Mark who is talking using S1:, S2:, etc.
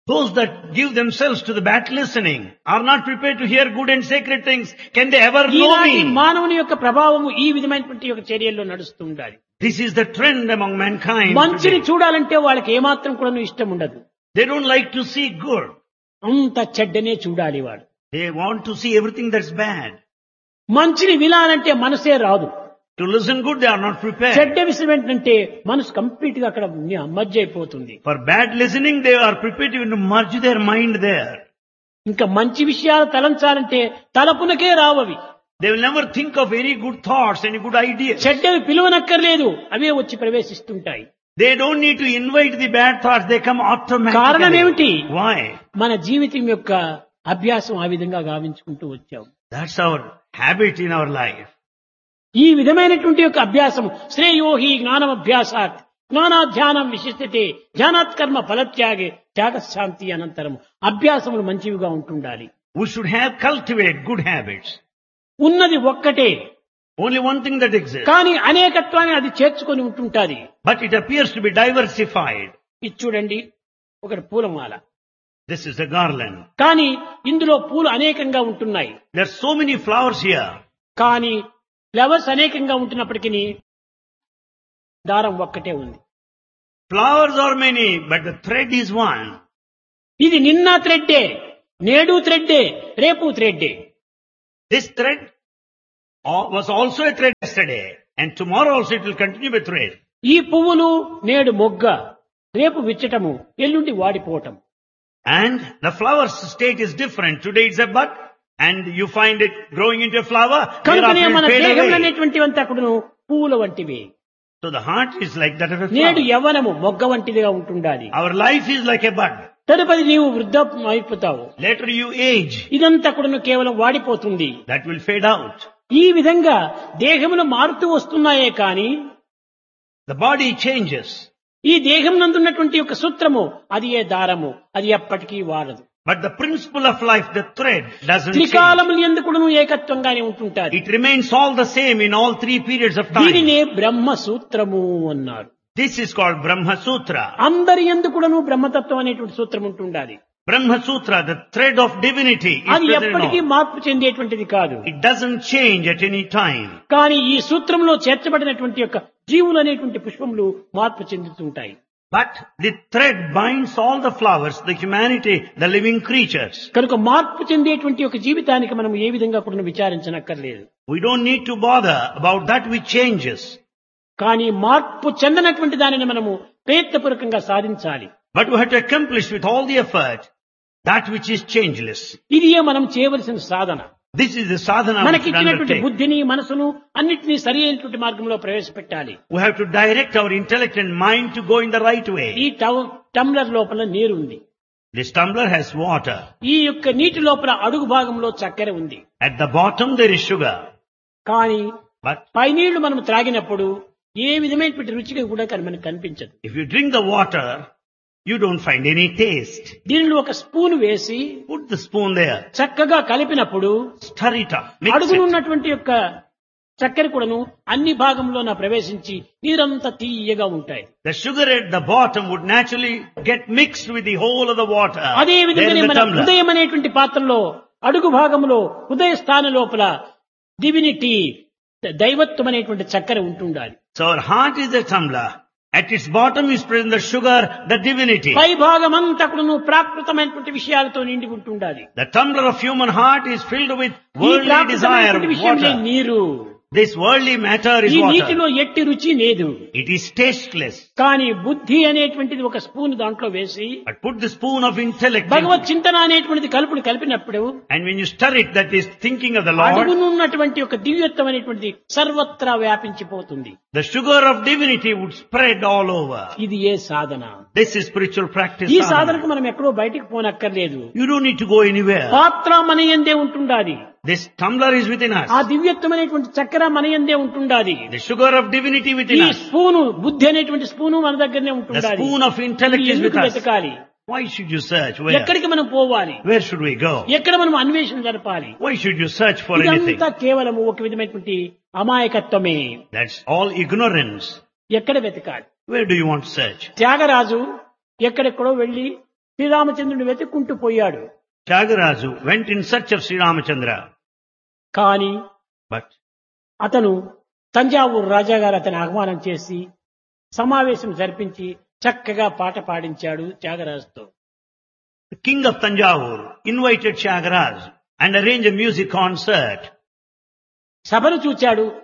S1: Those that give themselves to the bad listening are not prepared to hear good and sacred things. Can they ever know
S2: ఈనాటి
S1: me?
S2: మానవుని యొక్క ప్రభావము ఈ విధమైనటువంటి యొక్క చర్యల్లో నడుస్తూ ఉండాలి
S1: This is the trend among mankind.
S2: మంచిని
S1: today.
S2: చూడాలంటే వాళ్ళకి ఏమాత్రం కూడా ఇష్టం ఉండదు
S1: They don't like to see good.
S2: అంత చెడ్డనే చూడాలి వాడు
S1: They want to see everything that's bad.
S2: మంచిని వినాలంటే మనసే రాదు
S1: To listen good, they are not prepared.
S2: చెడ్డ విషయం ఏంటంటే మనసు కంప్లీట్ గా అక్కడ మధ్య అయిపోతుంది
S1: For bad listening, they are prepared to merge their mind there.
S2: ఇంకా మంచి విషయాలు తలంచాలంటే తలపునకే రావవి
S1: They will never think of any good thoughts, any good ideas.
S2: చెడ్డవి పిలువనక్కర్లేదు అవే వచ్చి ప్రవేశిస్తుంటాయి
S1: They don't need to invite the bad thoughts, they come
S2: కారణం ఏమిటి?
S1: automatically. Why?
S2: మన జీవితం యొక్క అభ్యాసం ఆ విధంగా గావించుకుంటూ వచ్చాం
S1: That's our habit in our life.
S2: ఈ విధమైనటువంటి యొక్క అభ్యాసం శ్రేయోహి జ్ఞానం అభ్యాసాత్ జ్ఞానాధ్యానం విశిష్టతే ధ్యానాత్ కర్మ ఫలత్యాగే త్యాగశాంతి అనంతరం అభ్యాసములు మంచివిగా ఉంటుండాలి
S1: We should have cultivate good habits.
S2: ఉన్నది ఒక్కటే
S1: Only one thing that exists.
S2: కానీ అనేకత్వాన్ని అది చేర్చుకొని ఉంటుంటాది
S1: But it appears to be diversified.
S2: ఇది చూడండి ఒకటి పూలమాల
S1: This is a garland.
S2: కానీ ఇందులో పూలు అనేకంగా ఉంటున్నాయి
S1: There are so many flowers here.
S2: కానీ ఫ్లవర్స్ అనేకంగా ఉంటున్నప్పటికీ దారం ఒక్కటే ఉంది
S1: Flowers are many, but the thread is one.
S2: ఇది నిన్న థ్రెడ్డే నేడు థ్రెడ్డే రేపు థ్రెడ్డే
S1: This thread uh, was also a thread yesterday, and tomorrow also it will continue with thread.
S2: ఈ పువ్వులు నేడు మొగ్గ రేపు విచ్చటము ఎల్లుండి వాడిపోవటం
S1: And the flower's state is different. Today it's a bud, and you find it growing into a flower.
S2: కనుకనే
S1: Thereafter
S2: మన
S1: it fade
S2: దేహంలో
S1: away.
S2: అనేటువంటివంతా కూడాను పువ్వుల వంటివి
S1: So the heart is like that of a
S2: నేడు
S1: flower.
S2: యవ్వనము మొగ్గ వంటిదిగా ఉంటుండాలి
S1: Our life is like a bud.
S2: తదుపరి నీవు వృద్ధాప్యం అయిపోతావు
S1: Later you age.
S2: ఇదంతా కూడాను కేవలం వాడిపోతుంది
S1: That will fade out.
S2: ఈ విధంగా దేహములు మారుతూ వస్తున్నాయే కాని
S1: The body changes.
S2: ఈ దేహం నందున్నటువంటి యొక్క సూత్రము అది ఏ దారము అది ఎప్పటికీ వాడదు
S1: But the principle of life, the thread, doesn't change.
S2: త్రికాలములు ఎందుకును ఏకత్వంగానే ఉంటుంటారు
S1: It remains all the same in all three periods of time.
S2: దీనినే బ్రహ్మ సూత్రము అన్నారు
S1: This is called Brahma Sutra.
S2: అందరి ఎందుకును బ్రహ్మతత్వం అనేటువంటి సూత్రం ఉంటుండాలి
S1: Brahma Sutra, the thread of divinity, is
S2: అది
S1: present in
S2: ఎప్పటికీ
S1: all.
S2: మార్పు చెందేటువంటిది కాదు
S1: It doesn't change at any time.
S2: కానీ ఈ సూత్రంలో చేర్చబడినటువంటి యొక్క జీవులు అనేటువంటి పుష్పములు మార్పు చెందుతుంటాయి
S1: But the thread binds all the flowers, the humanity, the living creatures.
S2: కనుక మార్పు చెందేటువంటి ఒక జీవితానికి మనం ఏ విధంగా కూడా విచారించనక్కర్లేదు
S1: We don't need to bother about that which changes.
S2: కానీ మార్పు చెందనటువంటి దానిని మనము ప్రయత్నపూర్వకంగా సాధించాలి
S1: But we have to accomplish with all the effort that which is changeless.
S2: ఇదియే మనం చేయవలసిన సాధన
S1: This is the sadhana we should
S2: మనకిచ్చినటువంటి
S1: undertake.
S2: బుద్ధిని మనసును అన్నిటినీ సరి అయినటువంటి మార్గంలో ప్రవేశపెట్టాలి
S1: We have to direct our intellect and mind to go in the right
S2: ఈ
S1: way.
S2: టౌ- టంబ్లర్ లోపల నీరు ఉంది
S1: This tumbler has water.
S2: ఈ యొక్క నీటి లోపల అడుగు భాగంలో చక్కెర ఉంది
S1: At the bottom there is sugar.
S2: కానీ
S1: But
S2: పై నీళ్లు మనం త్రాగినప్పుడు ఏ విధమైనటువంటి రుచిగా కూడా కని- మనకు కనిపించదు
S1: if you drink the water, you don't find any taste.
S2: దీనిలో ఒక స్పూన్ వేసి
S1: Put the spoon there.
S2: చక్కగా కలిపినప్పుడు
S1: Stir it up. Mix
S2: అడుగును
S1: it.
S2: ఉన్నటువంటి యొక్క చక్కెర కూడాను అన్ని భాగంలో నా ప్రవేశించి నీరంతా తీయగా ఉంటాయి
S1: The sugar at the bottom would naturally get mixed with the whole of the water.
S2: అదే
S1: there
S2: విధంగానే
S1: in the
S2: మన
S1: tumbler.
S2: హృదయం అనేటువంటి పాత్రలో అడుగు భాగంలో హృదయ స్థానం లోపల డివినిటీ దైవత్వం అనేటువంటి చక్కెర ఉంటుండాలి
S1: So our heart is the tumbler. At its bottom is present the sugar, the divinity.
S2: పై భాగం అంతా కూడాను ప్రాకృతమైనటువంటి విషయాలతో నిండి ఉంటుండాలి
S1: The tumbler of human heart is filled with
S2: ఈ
S1: worldly desire,
S2: ప్రాకృతమైనటువంటి విషయమే
S1: water.
S2: నీరు
S1: This worldly matter is
S2: ఈ
S1: water.
S2: నీటిలో ఎట్టి రుచి లేదు
S1: It is tasteless.
S2: కానీ బుద్ధి అనేటువంటిది ఒక స్పూన్ దాంట్లో వేసి
S1: But put the spoon of intellect in
S2: భగవత్ చింతన అనేటువంటిది కలుపుడు కలిపినప్పుడు
S1: And when you stir it, that is thinking of the Lord,
S2: అడుగునున్నటువంటి ఒక దివ్యత్వం అనేటువంటిది సర్వత్రా వ్యాపించిపోతుంది
S1: the sugar of divinity would spread all over.
S2: ఇది ఏ సాధన
S1: This is spiritual practice.
S2: ఈ
S1: sadhana.
S2: సాధనకు మనం ఎక్కడో బయటికి పోనక్కర్లేదు
S1: You don't need to go anywhere.
S2: పాత్ర మన ఎందే ఉంటుండాలి
S1: This tumbler is within
S2: ఆ
S1: us.
S2: దివ్యత్వం అనేటువంటి చక్కెర మన ఎందే ఉంటుండాలి
S1: The sugar of divinity
S2: ఈ
S1: within us.
S2: స్పూను బుద్ధి అనేటువంటి స్పూను మన దగ్గరనే
S1: The
S2: ఉంటుండాలి
S1: spoon of intellect
S2: ఇది
S1: is with
S2: ఎందుకు
S1: us.
S2: వెతకాలి
S1: Why should you search? Where?
S2: ఎక్కడికి మనం పోవాలి
S1: Where should we go?
S2: ఎక్కడ మనం అన్వేషణ జరపాలి
S1: Why should you search for anything?
S2: ఇదంతా కేవలము ఒక విధమైనటువంటి అమాయకత్వమే
S1: That's all ignorance.
S2: ఎక్కడ వెతకాలి
S1: Where do you want to search?
S2: Tyagaraju ఎక్కడెక్కడో వెళ్లి శ్రీరామచంద్రుని వెతుక్కుంటూ పోయాడు
S1: Tyagaraja went in search of Sri Ramachandra.
S2: కానీ
S1: But
S2: అతను తంజావూరు రాజా గారు అతని ఆహ్వానం చేసి సమావేశం జరిపించి చక్కగా పాట పాడించాడు త్యాగరాజుతో
S1: the king of Tanjavur invited Tyagaraja and arranged a music concert.
S2: సభను చూచాడు